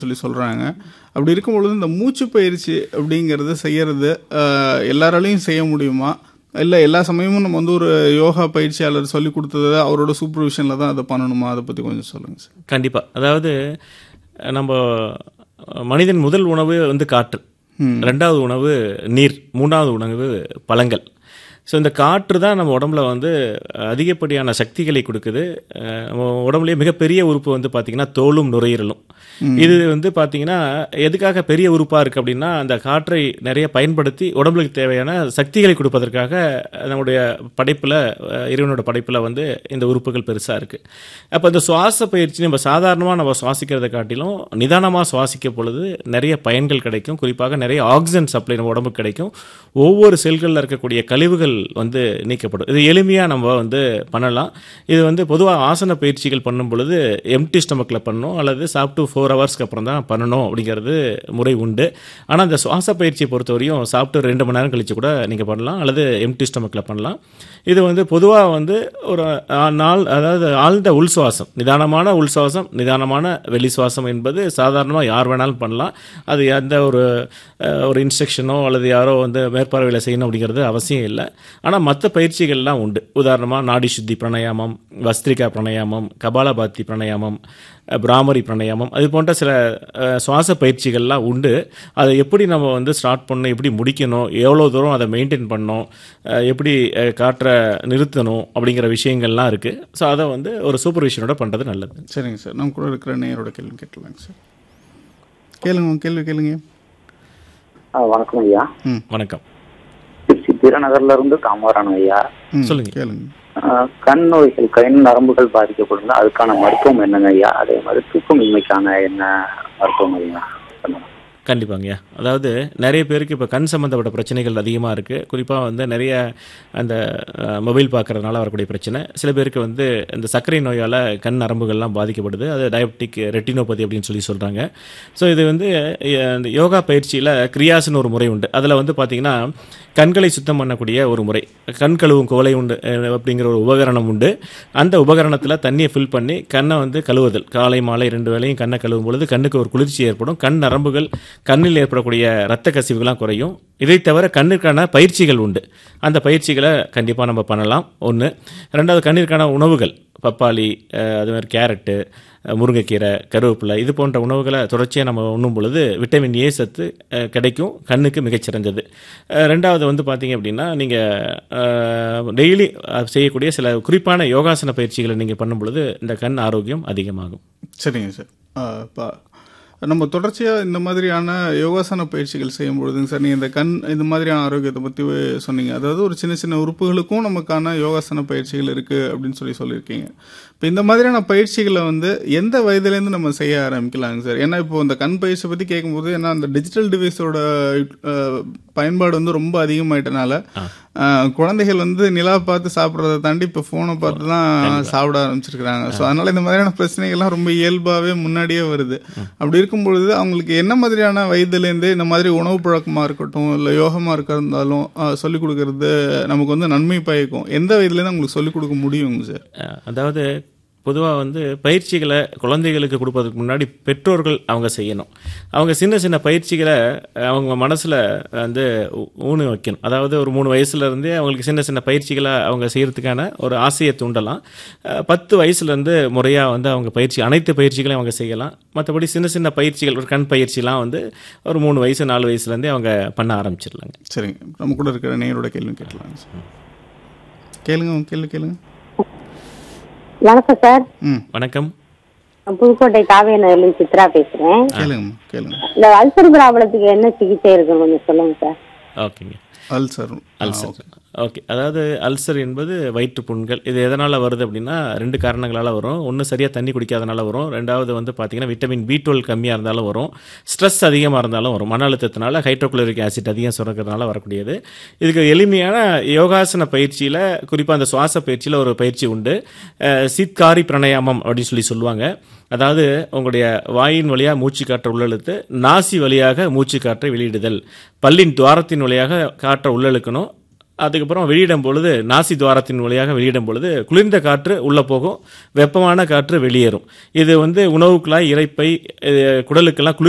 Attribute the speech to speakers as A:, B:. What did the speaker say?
A: சொல்லி சொல்கிறாங்க அப்படி இருக்கும் பொழுது இந்த மூச்சு பயிற்சி அப்படிங்கிறது செய்யறது அஹ், எல்லாராலையும் செய்ய முடியுமா இல்லை எல்லா சமயமும் நம்ம வந்து ஒரு யோகா பயிற்சியாளர் சொல்லி கொடுத்ததை அவரோட சூப்பர்விஷனில் தான் அதை பண்ணணுமா அதை பற்றி கொஞ்சம் சொல்லுங்கள் சார்
B: கண்டிப்பாக அதாவது நம்ம மனிதன் முதல் உணவு வந்து காற்று ரெண்டாவது உணவு நீர் மூணாவது உணவு பழங்கள் ஸோ இந்த காற்று தான் நம்ம உடம்புல வந்து அதிகப்படியான சக்திகளை கொடுக்குது அஹ் நம்ம உடம்புலயே மிகப்பெரிய உறுப்பு வந்து பார்த்திங்கன்னா தோலும் நுரையீரலும் இது வந்து பார்த்திங்கன்னா எதுக்காக பெரிய உறுப்பாக இருக்குது அப்படின்னா அந்த காற்றை நிறைய பயன்படுத்தி உடம்புக்கு தேவையான சக்திகளை கொடுப்பதற்காக நம்முடைய படைப்பில் இறைவனோட படைப்பில் வந்து இந்த உறுப்புகள் பெருசாக இருக்குது அப்போ இந்த சுவாச பயிற்சி நம்ம சாதாரணமாக நம்ம சுவாசிக்கிறத காட்டிலும் நிதானமாக சுவாசிக்க பொழுது நிறைய பயன்கள் கிடைக்கும் குறிப்பாக நிறைய ஆக்சிஜன் சப்ளை நம்ம உடம்புக்கு கிடைக்கும் ஒவ்வொரு செல்களில் இருக்கக்கூடிய கழிவுகள் வந்து நீக்கப்படும் இது எளிமையாக நம்ம வந்து பண்ணலாம் இது வந்து பொதுவாக ஆசன பயிற்சிகள் பண்ணும் பொழுது எம்டி ஸ்டமக்கில் பண்ணணும் அல்லது சாப்பிட்டு ஃபோர் ஹவர்ஸ்க்கு அப்புறம் தான் பண்ணணும் அப்படிங்கிறது முறை உண்டு ஆனால் இந்த சுவாச பயிற்சியை பொறுத்தவரையும் சாப்பிட்டு ரெண்டு மணி நேரம் கழிச்சு கூட நீங்கள் பண்ணலாம் அல்லது எம்டி ஸ்டமக்கில் பண்ணலாம் இது வந்து பொதுவாக வந்து ஒரு ஆ, நாள் அதாவது ஆழ்ந்த உள் சுவாசம் நிதானமான உள் சுவாசம் நிதானமான வெளி சுவாசம் என்பது சாதாரணமாக யார் வேணாலும் பண்ணலாம் அது எந்த ஒரு அஹ், ஒரு இன்ஸ்ட்ரக்ஷனோ அல்லது யாரோ வந்து மேற்பார்வையில் செய்யணும் அப்படிங்கிறது அவசியம் இல்லை ஆனால் மற்ற பயிற்சிகள்லாம் உண்டு உதாரணமாக நாடி சுத்தி பிராணாயாமம் வஸ்திரிகா பிராணாயாமம் கபாலபாத்தி பிராணாயாமம் அஹ், பிராமரி பிராணாயாமம் அது போன்ற சில அஹ், சுவாச பயிற்சிகள்லாம் உண்டு அதை எப்படி நம்ம வந்து ஸ்டார்ட் பண்ணணும் எப்படி முடிக்கணும் எவ்வளோ தூரம் அதை மெயின்டைன் பண்ணணும் அஹ், எப்படி அஹ், காற்றை நிறுத்தணும் அப்படிங்கிற விஷயங்கள்லாம் இருக்குது ஸோ அதை வந்து ஒரு சூப்பர்விஷனோட பண்ணுறது நல்லது
A: சரிங்க சார் நம்ம கூட இருக்கிற நேயரோட கேள்வி கேட்டலாங்க சார் கேளுங்க உங்க கேள்வி கேளுங்க
C: ஆ, வணக்கம் ஐயா
A: ம்
B: வணக்கம்
C: திருச்சி திருநகர்ல இருந்து காமரான் ஐயா
A: ம்
B: சொல்லுங்க.
A: கேளுங்க
C: ஆ, கண் நோய்கள் கண் நரம்புகள் பாதிக்கப்படுங்க அதுக்கான மருத்துவம் என்னங்க ஐயா அதே மாதிரி தூக்கமின்மைக்கான என்ன மருத்துவம் ஐயா சொல்லுங்க.
B: கண்டிப்பாங்கய்யா அதாவது நிறைய பேருக்கு இப்போ கண் சம்மந்தப்பட்ட பிரச்சனைகள் அதிகமாக இருக்குது குறிப்பாக வந்து நிறைய அந்த மொபைல் பார்க்கறதுனால வரக்கூடிய பிரச்சனை சில பேருக்கு வந்து இந்த சர்க்கரை நோயால் கண் நரம்புகள்லாம் பாதிக்கப்படுது அது டயபெட்டிக் ரெட்டினோபதி அப்படின்னு சொல்லி சொல்கிறாங்க ஸோ இது வந்து அஹ், இந்த யோகா பயிற்சியில் கிரியாஸ்னு ஒரு முறை உண்டு அதில் வந்து பார்த்திங்கன்னா கண்களை சுத்தம் பண்ணக்கூடிய ஒரு முறை கண் கழுவும் குவளை உண்டு அஹ், அப்படிங்கிற ஒரு உபகரணம் உண்டு அந்த உபகரணத்தில் தண்ணியை ஃபில் பண்ணி கண்ணை வந்து கழுவுதல் காலை மாலை ரெண்டு வேளையும் கண்ணை கழுவும் பொழுது கண்ணுக்கு ஒரு குளிர்ச்சி ஏற்படும் கண் நரம்புகள் கண்ணில் ஏற்படக்கூடிய இரத்த கசிவுகள்லாம் குறையும் இதை தவிர கண்ணிற்கான பயிற்சிகள் உண்டு அந்த பயிற்சிகளை கண்டிப்பாக நம்ம பண்ணலாம் ஒன்று ரெண்டாவது கண்ணிற்கான உணவுகள் பப்பாளி அஹ், அது மாதிரி கேரட்டு அஹ், முருங்கைக்கீரை கருவேப்பிலை இது போன்ற உணவுகளை தொடர்ச்சியாக நம்ம உண்ணும் பொழுது விட்டமின் ஏ சத்து அஹ், கிடைக்கும் கண்ணுக்கு மிகச்சிறந்தது அஹ், ரெண்டாவது வந்து பார்த்தீங்க அப்படின்னா நீங்கள் டெய்லி செய்யக்கூடிய சில குறிப்பான யோகாசன பயிற்சிகளை நீங்கள் பண்ணும் பொழுது இந்த கண் ஆரோக்கியம் அதிகமாகும்
A: சரிங்க சார் இப்போ நம்ம தொடர்ச்சியாக இந்த மாதிரியான யோகாசன பயிற்சிகள் செய்யும் பொழுதுங்க சார் நீங்கள் இந்த கண் இந்த மாதிரியான ஆரோக்கியத்தை பற்றி சொன்னீங்க அதாவது ஒரு சின்ன சின்ன உறுப்புகளுக்கும் நமக்கான யோகாசன பயிற்சிகள் இருக்குது அப்படின்னு சொல்லி சொல்லியிருக்கீங்க இப்போ இந்த மாதிரியான பயிற்சிகளை வந்து எந்த வயதுலேருந்து நம்ம செய்ய ஆரம்பிக்கலாங்க சார் ஏன்னா இப்போ இந்த கண் பயிற்சி பற்றி கேட்கும்போது ஏன்னா அந்த டிஜிட்டல் டிவைஸோட பயன்பாடு வந்து ரொம்ப அதிகமாயிட்டனால அஹ், குழந்தைகள் வந்து நிலா பார்த்து சாப்பிட்றத தாண்டி இப்போ ஃபோனை பார்த்து தான் சாப்பிட ஆரம்பிச்சிருக்கிறாங்க ஸோ அதனால இந்த மாதிரியான பிரச்சனைகள்லாம் ரொம்ப இயல்பாகவே முன்னாடியே வருது அப்படி இருக்கும் பொழுது அவங்களுக்கு என்ன மாதிரியான வயதுலேருந்தே இந்த மாதிரி உணவு பழக்கமாக இருக்கட்டும் இல்லை யோகமாக இருக்கிறதாலும் சொல்லிக் கொடுக்கறது நமக்கு வந்து நன்மை பயக்கும் எந்த வயதுலேருந்து அவங்களுக்கு சொல்லிக் கொடுக்க முடியுங்க சார்
B: அஹ் அதாவது பொதுவாக வந்து பயிற்சிகளை குழந்தைகளுக்கு கொடுப்பதற்கு முன்னாடி பெற்றோர்கள் அவங்க செய்யணும் அவங்க சின்ன சின்ன பயிற்சிகளை அவங்க மனசில் வந்து ஊ- ஊனி வைக்கணும் அதாவது ஒரு மூணு வயசுல இருந்தே அவங்களுக்கு சின்ன சின்ன பயிற்சிகளை அவங்க செய்யறதுக்கான ஒரு ஆசையை தூண்டலாம் அஹ் பத்து வயசுலேருந்து முறையாக வந்து அவங்க பயிற்சி அனைத்து பயிற்சிகளையும் அவங்க செய்யலாம் மற்றபடி சின்ன சின்ன பயிற்சிகள் ஒரு கண் பயிற்சிலாம் வந்து ஒரு மூணு வயசு நாலு வயசுலேருந்தே அவங்க பண்ண ஆரம்பிச்சிடலாங்க
A: சரிங்க நம்ம கூட இருக்கிற நேயரோட கேள்வி கேட்டலாங்க சார் கேளுங்க உங்க கேள்வி கேளுங்க
D: வணக்கம் சார்
A: ம்
B: வணக்கம்
D: நான் புதுக்கோட்டை காவேரி நகர்லேருந்து சித்ரா பேசுறேன்
A: கேளுங்கம்மா கேளுங்க
D: இந்த அல்சர் ப்ராப்ளத்துக்கு என்ன சிகிச்சை இருக்குன்னு கொஞ்சம் சொல்லுங்க சார்
B: ஓகேங்க
A: அல்சர்
B: அல்சர் ஓகே அதாவது அல்சர் என்பது வயிற்று புண்கள் இது எதனால் வருது அப்படின்னா ரெண்டு காரணங்களால் வரும் ஒன்று சரியாக தண்ணி குடிக்காதனால வரும் ரெண்டாவது வந்து பார்த்தீங்கன்னா விட்டமின் பி டுவெல் கம்மியாக இருந்தாலும் வரும் ஸ்ட்ரெஸ் அதிகமாக இருந்தாலும் வரும் மன அழுத்தத்தினால ஹைட்ரோகுளோரிக் ஆசிட் அதிகம் சுரக்கிறதுனால வரக்கூடியது இதுக்கு எளிமையான யோகாசன பயிற்சியில் குறிப்பாக அந்த சுவாச பயிற்சியில் ஒரு பயிற்சி உண்டு அஹ், சித்காரி பிரணயாமம் அப்படின்னு சொல்லி சொல்லுவாங்க அதாவது உங்களுடைய வாயின் வழியாக மூச்சு காற்றை உள்ளெழுத்து நாசி வழியாக மூச்சு காற்றை வெளியிடுதல் பல்லின் துவாரத்தின் வழியாக காற்றை உள்ளெழுக்கணும் அதுக்கப்புறம் வெளியிடும் பொழுது நாசி துவாரத்தின் வழியாக வெளியிடும் பொழுது குளிர்ந்த காற்று உள்ளே போகும் வெப்பமான காற்று வெளியேறும் இது வந்து உணவு குழாய் இறைப்பை இது குடலுக்கெல்லாம் குளிர்